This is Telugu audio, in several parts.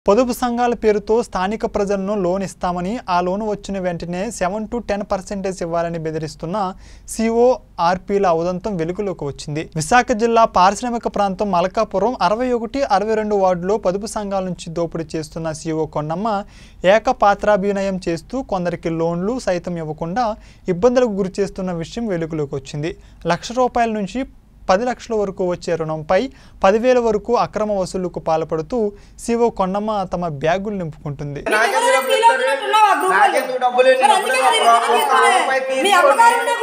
పొదుపు సంఘాల పేరుతో స్థానిక ప్రజలను లోన్ ఇస్తామని ఆ లోన్ వచ్చిన వెంటనే సెవెన్ టు టెన్ పర్సెంటేజ్ ఇవ్వాలని బెదిరిస్తున్న సిఓ ఆర్పీల ఉదంతం వెలుగులోకి వచ్చింది విశాఖ జిల్లా పారిశ్రామిక ప్రాంతం మలకాపురం అరవై ఒకటి అరవై రెండు వార్డులో పొదుపు సంఘాల నుంచి దోపిడీ చేస్తున్న సిఓ కొండమ్మ ఏకపాత్రాభినయం చేస్తూ కొందరికి లోన్లు సైతం ఇవ్వకుండా ఇబ్బందులకు గురి చేస్తున్న విషయం వెలుగులోకి వచ్చింది లక్ష రూపాయల నుంచి పది లక్షల వరకు వచ్చే రుణంపై పదివేల వరకు అక్రమ వసూళ్లకు పాల్పడుతూ సిఓ కొండమ్మ తమ బ్యాగులు నింపుకుంటుంది నాకెందుకు డబ్బులు ఇస్తారు? నాకెందుకు డబ్బులు నేను ఎప్పుడు ఒక్క- ఒక్క రూపాయి తీసుకోను.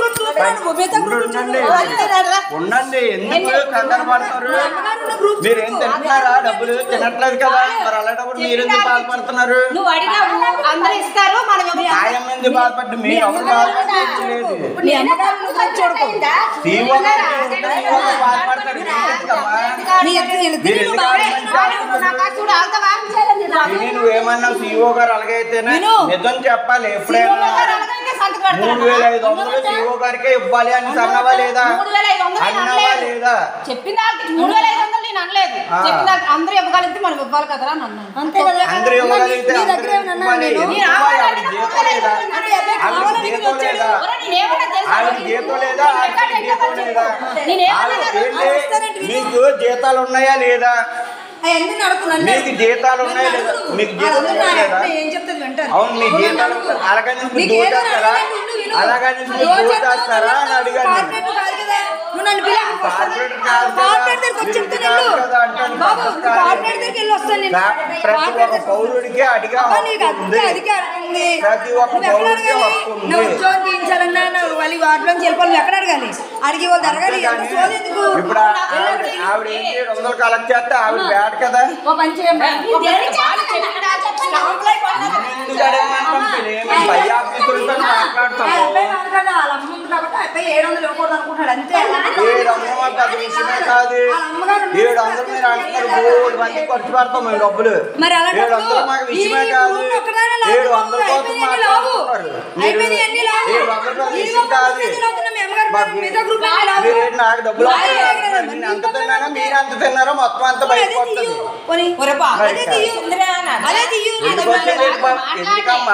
ఉండు, ఉండండి. ఉండండి ఎందుకు కంగారు పడతారు మీరు ఏం తింటున్నారా డబ్బులు తినట్లేదు కదా మరి అలాంటప్పుడు మీరు ఎందుకు బాధపడుతున్నారు నువ్వు అడిగావు అందరూ ఇస్తారు మనం ఇవ్వం. ఆయన మంది బాధపడి మీరు ఎవరు బాధపడలేదు నీ అమ్మగారు నువ్వు ఖర్చు చూడకూడదా? సీఓ గారు ఉంటే సీఓ గారు బాధపడతారు మీరు ఎందుకమ్మా? నీ ఎత్తు వీళ్ళు మీరు తిరిగి ఎందుకు బాగా ఆలోచించారు? నువ్వు నా కాసు చూడు, ఆగుతావా? ఇది నువ్వేమన్నా సీఓ గారు అలాగైతేనే విను. నిజం చెప్పాలి సీఓ ఎప్పుడైనా గారు అలాగైతే సంతకం పెడతారా? మూడు వేల ఐదు వందలు సీఓ గారికే ఇవ్వాలి అని అన్నవా లేదా మూడు వేల ఐదు వందలు నేను అన్నవా అనలేదు. లేదా చెప్పిన దానికి మూడు వేల ఐదు వందలు నేను అనలేదు ఆ. చెప్పిన దానికి అందరూ ఇవ్వగలిగితే మనం ఇవ్వాలి కదరా అని అన్నాను అంతే కదా అందరూ ఇవ్వగలిగితే నీ అందరూ దగ్గర ఏమన్నా ఇవ్వాలి. నేను? ఎందుకు నేను ఇవ్వాలి? ఆవిడ ఆవిడ జీతం లేదా? అంటే అబ్బాయి ఆవిడ కావాలని జీతం వచ్చాడు. లేదా? ఒరే, నేనేమన్నా తెలుసా? ఆవిడ జీతం లేదా రికార్డ్ ఆవిడ ఎట్లా జీతం లేదా నేనేమన్నా ఆవిడ ఏంటి? తెలుసా? వస్తానంటే విను. మీకు జీతాలు ఉన్నాయా లేదా అవన్నీ నడుపుతున్నాను. మీకు జీతాలు ఉన్నాయా లేదా మీకు జీతం వాళ్ళందరూ ఉన్నాయా నా లేదా అబ్బాయి ఏం చెప్తుంది వింటారు. అవును మీ జీతాలు అలాగని మీరు నీకు ఏదో దోచేస్తారా అడగాలి, విను, విను. అలాగని మీరు దోచేస్తావు, దోచేస్తారా అని అడిగాను నేను. కార్పొరేటర్ కాదు కదా. నువ్వు నన్ను పిలవకు. కార్పొరేటర్ కాదు కదా. కార్పొరేటర్ దగ్గరికి వచ్చి మీరు చెప్తాను కాదు వెళ్ళు. కదా అంటాను. బాబు, పద్ధతి నువ్వు కాదు. కార్పొరేటర్ దగ్గరికి వెళ్ళి వస్తాను నేను. కా- ప్రతి ఒక్క కార్పొరేటర్ పౌరుడికి అడిగే అబ్బా, నీకు హక్కు అంతే ఉంది అధికారం ఉంది. ప్రతి ఒక్క నువ్వు ఎక్కడ పౌరుడికి అడగాలి? హక్కు ఉంది. నువ్వు ఉద్యోగం చేయించాలన్నా నువ్వు వాళ్ళ వాటిలోంచి వెళ్ళిపోవాలి నువ్వు ఎక్కడ అడగాలి అడిగి వాళ్ళు అడగాలి ఎంత అంతేగాని సోది ఎందుకు? ఇప్పుడు ఆ- ఆవిడ ఆవిడ ఏం ఏడు వందలు కలెక్ట్ చేస్తే ఆవిడ బ్యాడ్ కదా ఓ పని చేయమ్మా. ఒక వాళ్ళు చెప్పినా స్టాంపులు అయిపోయినా ఎందుకు అడగమంటాం మేము పై ఆఫీసులతో ఆ మాట్లాడతాము అబ్బాయి వాడు కదా, వాళ్ళ అమ్మ ఉంది కాబట్టి ఆ అబ్బాయి ఏడు వందలు ఇవ్వకూడదు అనుకుంటున్నాడు అంతే ఏడు వందలు మాకు పెద్ద విషయమే కాదు వాళ్ళ అమ్మగారు ఏడు వందలు మీరు అంటున్నారు మూడు మంది ఖర్చు పెడతాం మేము డబ్బులు మరి అలాంటప్పుడు ఏడు వందలు మాకు విషయమే ఈ కాదు భూమి ఒక్కదానే లావు, ఏడు వందల కోసం అయిపోయినాయి అన్ని లావు. మాట్లాడుతున్నారు మీరు అయిపోయినాయి అన్ని లావు. ఏడు వందల కోసం ఈ విషయం ఒక్క కాదు పర్సెంట్ లావుతున్న మీ అమ్మగారు మాకు మిగతా గ్రూప్ అన్ని లావు. మీరు ఏంటి నాకు డబ్బులు లావు వస్తాయి అయ్యాయి కదా, అంటున్నారు. మరి నేను అంత ఇంకొక తిన్నానో మీరు అంత తిన్నారో మొత్తం అంతా అదే బయటకు తీయు. వస్తుంది పోనీ. అదే రైట్. తీయు. అదే తీయు. ఎందుకు వచ్చేది బాబు? ఎందుకమ్మా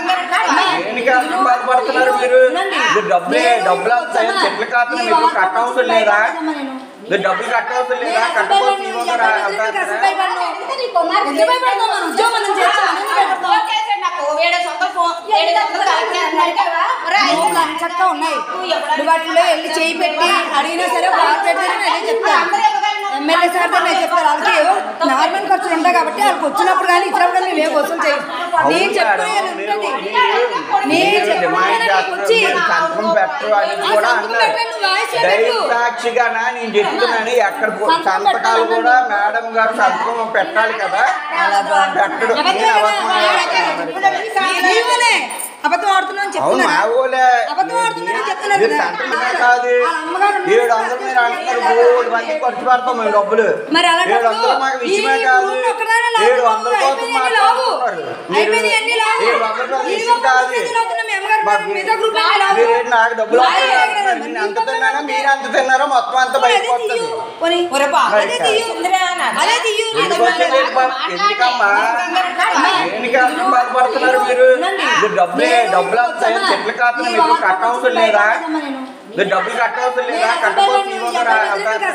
దేనికి అంత బాధపడుతున్నారు మీరు మీరు డబ్బులు డబ్బులు వస్తాయి చెట్లు కాకుండా మీకు కట్ అవసరం లేదా మీరు డబ్బులు కట్ అవసరం లేదా కట్టకపోతే మీ ముందర అంటారా? చక్కగా ఉన్నాయి నువ్వు వాటిలో వెళ్ళి చేయి పెట్టి అడిగినా సరే కార్పొరేటర్ అదే చెప్తాను ఎమ్మెల్యే సార్ దగ్గర నేను చెప్తాను వాళ్ళకి ఏవో నార్మల్ ఖర్చులు ఉంటాయి కాబట్టి వాళ్ళకి వచ్చినప్పుడు కానీ ఇచ్చినప్పుడు కానీ మేము వసూలు చేయం నేను చెప్పాను మీరు- ఉంటుంది మీరు- నేను మీరు చెప్పాను డిమాండ్ నీకు వచ్చి చేస్తున్నారు, మీరు సంతకం పెట్టరు అని ఆ కూడా సంతకం అన్నారు పెట్టండి, నువ్వు వాయిస్ లో దైవ పెట్టు. సాక్షిగానా నేను చెప్తున్నాను ఎక్కడ పో- సంతకం సంతకాలు పెట్టాలి కూడా మేడం గారు సంతకం పెట్టాలి కదా పెట్టడు నేను అబద్ధం ఆడుతున్నాను. నీవనే అబద్ధం ఆడుతున్నావు అని అవును చెప్తున్నా మా ఊళ్ళే అబద్ధం ఆడుతున్నారని చెప్తున్నారు మీరు కదా. సంతకమే కాదు వాళ్ళ అమ్మగారు ఉన్నారు. ఏడు వందలు మీరు అంటున్నారు మూడు మంది ఖర్చు పెడతాం మేము డబ్బులు మరి అలాంటప్పుడు ఏడు వందలు మాకు విషయమే ఈ కాదు భూమి ఒక్కదానే లావు. ఏడు వందల కోసం అయిపోయినాయి అన్ని లావు. మాట్లాడుతున్నారు మీరు అయిపోయినాయి అన్ని లావు. ఏడు వందల కోసం ఈ విషయం ఒక్క కాదు పర్సెంట్ లావుతున్న మీ అమ్మగారు మాకు మిగతా గ్రూప్ అన్ని లావు. మీరు ఏంటి నాకు డబ్బులు లావు వస్తాయి అయ్యాయి కదా, అంటున్నారు. మరి నేను ఎంత ఇంకొక తిన్నానో మీరు ఎంత తిన్నారో మొత్తం అంతా అదే బయటకు తీయు. వస్తుంది పోనీ. అదే రైట్. తీయు. అదే తీయు. ఎందుకు వచ్చేది బాబు? ఎందుకమ్మా దేనికి అంత బాధపడుతున్నారు మీరు మీరు డబ్బులు డబ్బులు వస్తాయి చెట్లు కాకుండా మీకు కట్ అవసరం లేదా మీరు డబ్బులు కట్ అవసరం లేదా కట్టకపోతే మీ ముందర అంటారా?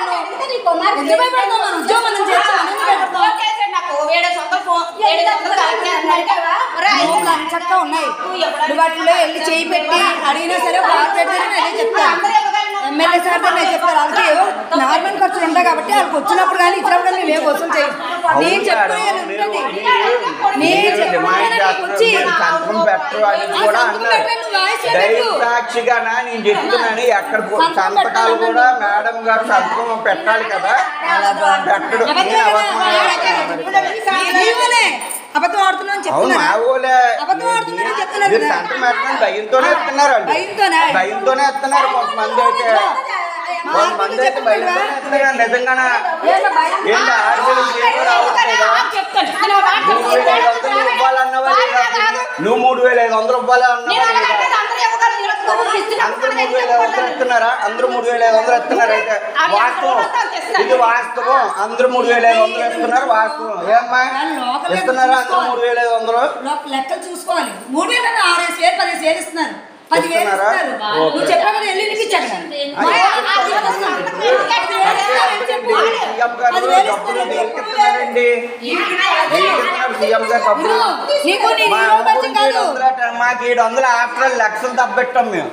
చక్కగా ఉన్నాయి నువ్వు వాటిలో వెళ్ళి చేయి పెట్టి అడిగినా సరే కార్పొరేటర్ అదే చెప్తాను ఎమ్మెల్యే సార్ దగ్గర నేను చెప్తాను వాళ్ళకి ఏవో నార్మల్ ఖర్చులు ఉంటాయి కాబట్టి వాళ్ళకి వచ్చినప్పుడు కానీ ఇచ్చినప్పుడు కానీ మేము వసూలు చేయం నేను చెప్పాను మీరు- ఉంటుంది మీరు- నేను మీరు చెప్పాను డిమాండ్ నీకు చేస్తున్నారు, వచ్చి మీరు సంతకం పెట్టరు అని ఆ కూడా సంతకం అన్నారు పెట్టండి, నువ్వు వాయిస్ లో దైవ పెట్టు. సాక్షిగానా నేను చెప్తున్నాను ఎక్కడ పో- సంతకం సంతకాలు పెట్టాలి. కూడా మేడం గారు సంతకం పెట్టాలి కదా పెట్టడు నేను అబద్ధం ఆడుతున్నాను. నీవనే అబద్ధం ఆడుతున్నావు అని అవును చెప్తున్నా మా ఊళ్ళే అబద్ధం ఆడుతున్నారని చెప్తున్నారు మీరు కదా. సంతకం పెట్టడం భయంతోనే ఇస్తున్నారు అండి భయంతోనే? భయంతోనే ఇస్తున్నారు కొంతమంది అయితే కొంతమంది అయితే భయంతోనే ఇస్తున్నారు నిజంగానే ఏంటి ఆడపిల్లలు జీతం రావట్లేదా మూడు వేల ఐదు వందలు ఇవ్వాలన్నవా లేదా నువ్వు మూడు వేల ఐదు వందలు ఇవ్వాలి అన్నవా లేదా అందరూ మూడు వేల ఐదు వందలు ఇస్తున్నారా అందరూ మూడు వేల ఐదు వందలు ఇస్తున్నారు అయితే వాస్తవం ఇది వాస్తవం అందరూ మూడు వేల ఐదు వందలు ఇస్తున్నారు వాస్తవం ఏమ్మా ఇస్తున్నారా అందరూ మూడు వేల ఐదు వందలు లో- లెక్కలు చూసుకోవాలి మూడు వేల ఆరేసి వేలు పదిహేను వేలు ఇస్తున్నారు పదివేలు ఇస్తున్నారా? ఇస్తారు ఓకే. నువ్వు చెప్పావు కదా వెళ్ళి వినిపించాడు కదా. మా ఆయన అది ఇస్తున్నాడు. పదివేలు ఇస్తున్నారని చెప్పు. సీఎం గారు పదివేలు డబ్బులు ఇస్తున్నారని దేనికి చెప్పు. ఇస్తున్నారండి దేనికి ఇస్తున్నారు సీఎం గారు డబ్బులు విను, నీకు నీ మా హీరో అమ్మ పరిచయం గురించి ఏడు కాదు వందలు అంటారు. మాకు ఏడు వందలు ఆఫ్టర్ లక్షలు తప్పెట్టాం మేము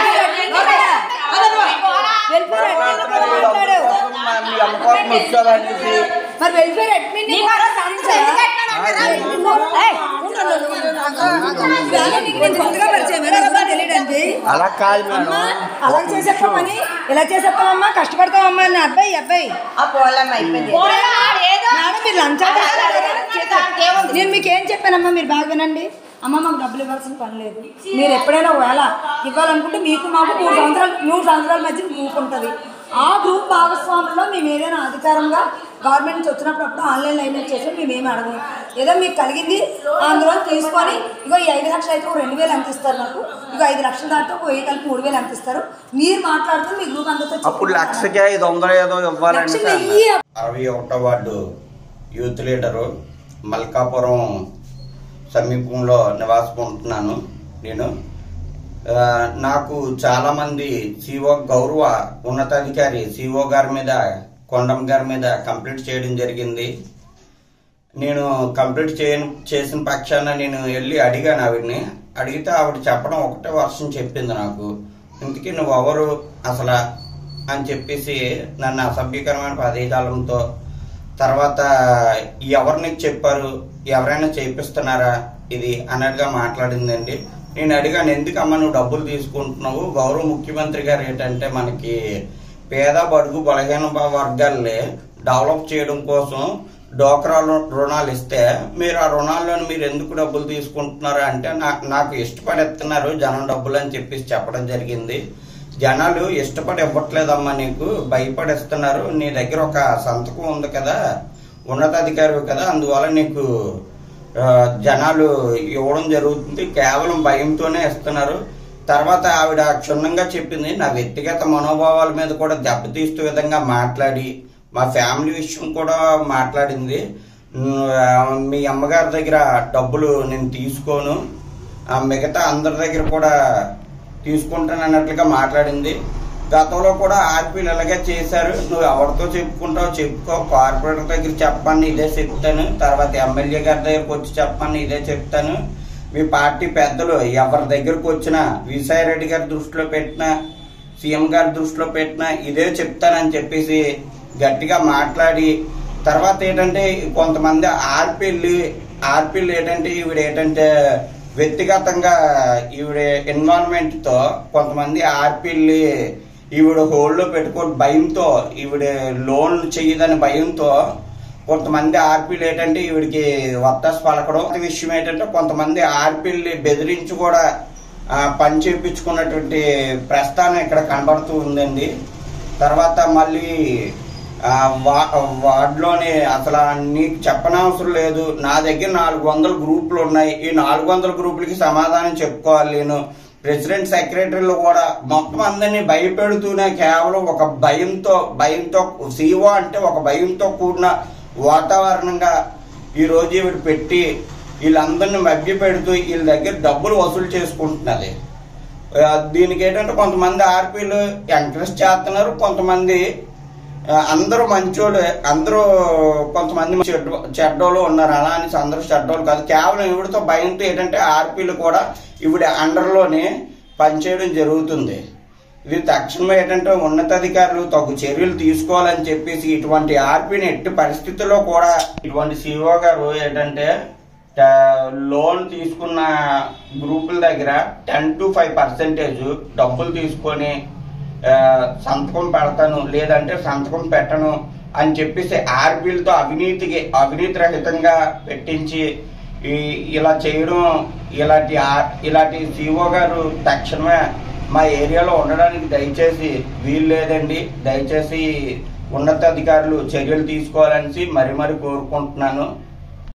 వెల్ఫేర్ అడ్మిన్ కూడా మాట్లాడు మా- మీ అమ్మ కోసం వచ్చారనేసి మరి వెల్ఫేర్ అడ్మిన్ ని కూడా సాధించాలా? ఏయ్, ఉండు, ఉండు, ఉండు, ఉండు. ఇవాళ నీకు నేను కొత్తగా పరిచయం ఎవరో తెలియడానికి అలా కాదు అమ్మా మేడం అలా చేసేస్తామని ఇలా చేసేస్తామమ్మా కష్టపడతామమ్మా అని అబ్బాయి ఈ అబ్బాయి మేడం మీరు లంచాలు తీసుకుంటారా? నేను మీకు ఏం చెప్పానమ్మా మీరు బాగా వినండి అమ్మ మాకు డబ్బులు ఇవ్వాల్సిన పని లేదు మీరు ఎప్పుడైనా ఒకవేళ ఇవ్వాలనుకుంటే మీకు మాకు మూడు సంవత్సరాలు మూడు సంవత్సరాల మధ్య గ్రూప్ ఉంటుంది ఆ గ్రూప్ భాగస్వాముల్లో మేము ఏదైనా అధికారంగా గవర్నమెంట్ నుంచి వచ్చినప్పుడు అప్పుడు ఆన్లైన్ లైన్ చేసి మేము ఏమి అడగము ఏదో మీకు కలిగింది అందులో తీసుకొని ఇగో ఈ ఐదు లక్షలు అయితే ఒక రెండు వేలు ఎంత ఇస్తారు నాకు ఇగో ఐదు లక్షలు దాటితే ఒక వెయ్యి కలిపి మూడు వేలు ఎంత ఇస్తారు మీరు మాట్లాడుతూ మీ గ్రూప్ అందరితో అప్పుడు లక్షకి ఐదు వందలు ఏదో ఇవ్వాలంటే లక్ష వెయ్యి అరవై ఒకటో వార్డు యూత్ లీడరు మల్కాపురం సమీపంలో నివాసం ఉంటున్నాను నేను ఆ, నాకు చాలామంది సిఓ గౌరవ ఉన్నతాధికారి సిఓ గారి మీద కొండం గారి మీద కంప్లీట్ చేయడం జరిగింది నేను కంప్లీట్ చేయను చేసిన పక్షాన నేను వెళ్ళి అడిగాను ఆవిడని అడిగితే ఆవిడ చెప్పడం ఒకటే వర్షం చెప్పింది నాకు ఇంతకీ నువ్వు ఎవరు అసలు అని చెప్పేసి నన్ను అసభ్యకరమైన పదజాలంతో తర్వాత ఎవరు నీకు చెప్పారు ఎవరైనా చేపిస్తున్నారా ఇది అన్నట్టుగా మాట్లాడిందండి నేను అడిగాను ఎందుకమ్మా నువ్వు డబ్బులు తీసుకుంటున్నావు గౌరవ ముఖ్యమంత్రి గారు ఏంటంటే మనకి పేద బడుగు బలహీన వర్గాల్ని డెవలప్ చేయడం కోసం డోక్రా రు- రుణాలు ఇస్తే మీరు ఆ రుణాల్లోని మీరు ఎందుకు డబ్బులు తీసుకుంటున్నారు అంటే నా- నాకు ఇష్టపడి ఇస్తున్నారు జనం డబ్బులు అని చెప్పేసి చెప్పడం జరిగింది జనాలు ఇష్టపడి ఇవ్వట్లేదమ్మా నీకు భయపడి ఇస్తున్నారు నీ దగ్గర ఒక సంతకం ఉంది కదా ఉన్నతాధికారి కదా అందువల్ల నీకు ఆ, జనాలు ఇవ్వడం జరుగుతుంది కేవలం భయంతోనే ఇస్తున్నారు తర్వాత ఆవిడ క్షుణ్ణంగా చెప్పింది నా వ్యక్తిగత మనోభావాల మీద కూడా దెబ్బతీస్తూ విధంగా మాట్లాడి మా ఫ్యామిలీ విషయం కూడా మాట్లాడింది ఉమ్, ఆ, మీ అమ్మగారి దగ్గర డబ్బులు నేను తీసుకోను ఆ మిగతా అందరి దగ్గర కూడా తీసుకుంటానన్నట్లుగా మాట్లాడింది గతంలో కూడా ఆర్పీలు ఇలాగే చేశారు నువ్వు ఎవరితో చెప్పుకుంటావు చెప్పుకో కార్పొరేటర్ దగ్గర చెప్పని ఇదే చెప్తాను తర్వాత ఎమ్మెల్యే గారి దగ్గరకు వచ్చి చెప్పని ఇదే చెప్తాను మీ పార్టీ పెద్దలు ఎవరి దగ్గరకు వచ్చినా విసాయి రెడ్డి గారి దృష్టిలో పెట్టినా సీఎం గారి దృష్టిలో పెట్టినా ఇదే చెప్తానని చెప్పేసి గట్టిగా మాట్లాడి తర్వాత ఏంటంటే కొంతమంది ఆర్పీలు ఆర్పీలు ఏంటంటే ఈవిడ ఏంటంటే వ్యక్తిగతంగా ఈవిడ ఇన్వాల్వ్మెంట్ తో కొంతమంది ఆర్పీల్ని ఈవిడ హోల్డ్ లో పెట్టుకొని భయంతో ఈవిడ లోన్ చెయ్యదని భయంతో కొంతమంది ఆర్పీలు ఏంటంటే ఈవిడికి వత్తాసు పలకడం ఈ విషయం ఏంటంటే కొంతమంది ఆర్పీల్ని బెదిరించి కూడా ఆ, పని చేయించుకున్నటువంటి ప్రస్థానం ఇక్కడ కనబడుతూ ఉందండి తర్వాత మళ్ళీ ఆ, వా- వార్డులోని అసలు నీకు చెప్పనవసరం లేదు నా దగ్గర నాలుగు వందల గ్రూపులు ఉన్నాయి ఈ నాలుగు వందల గ్రూపులకి సమాధానం చెప్పుకోవాలి నేను ప్రెసిడెంట్ సెక్రటరీలు కూడా మొత్తం అందరినీ భయపెడుతూనే కేవలం ఒక భయంతో భయంతో సీఓ అంటే ఒక భయంతో కూడిన వాతావరణంగా ఈ రోజు ఈవిడ పెట్టి వీళ్ళందరినీ మభ్య పెడుతూ వీళ్ళ దగ్గర డబ్బులు వసూలు చేసుకుంటున్నది ఆ, దీనికి ఏంటంటే కొంతమంది ఆర్పీలు ఎంకరేజ్ చేస్తున్నారు కొంతమంది ఆ, అందరూ మంచోళ్ళు అందరూ కొంతమంది చెడ్డ చెడ్డోళ్ళు ఉన్నారు అలా అని అందరూ చెడ్డోళ్ళు కాదు కేవలం ఈవిడతో భయంతో ఏంటంటే ఆర్పీలు కూడా ఈవిడ అండర్లోనే పనిచేయడం జరుగుతుంది ఇది తక్షణమే ఏంటంటే ఉన్నతాధికారులు తగు చర్యలు తీసుకోవాలని చెప్పేసి ఇటువంటి ఆర్పీని ఎట్టి పరిస్థితుల్లో కూడా ఇటువంటి సిఓ గారు ఏంటంటే ఆ, లోన్ తీసుకున్న గ్రూపుల దగ్గర టెన్ టు ఫైవ్ పర్సెంటేజ్ డబ్బులు తీసుకొని ఆ, సంతకం పెడతాను లేదంటే సంతకం పెట్టను అని చెప్పేసి ఆర్బీలతో అవినీతికి అవినీతి రహితంగా పెట్టించి ఈ ఇలా చేయడం ఇలాంటి ఆ- ఇలాంటి సిఓ గారు తక్షణమే మా ఏరియాలో ఉండడానికి దయచేసి వీలు లేదండి దయచేసి ఉన్నతాధికారులు చర్యలు తీసుకోవాలని మరి మరి కోరుకుంటున్నాను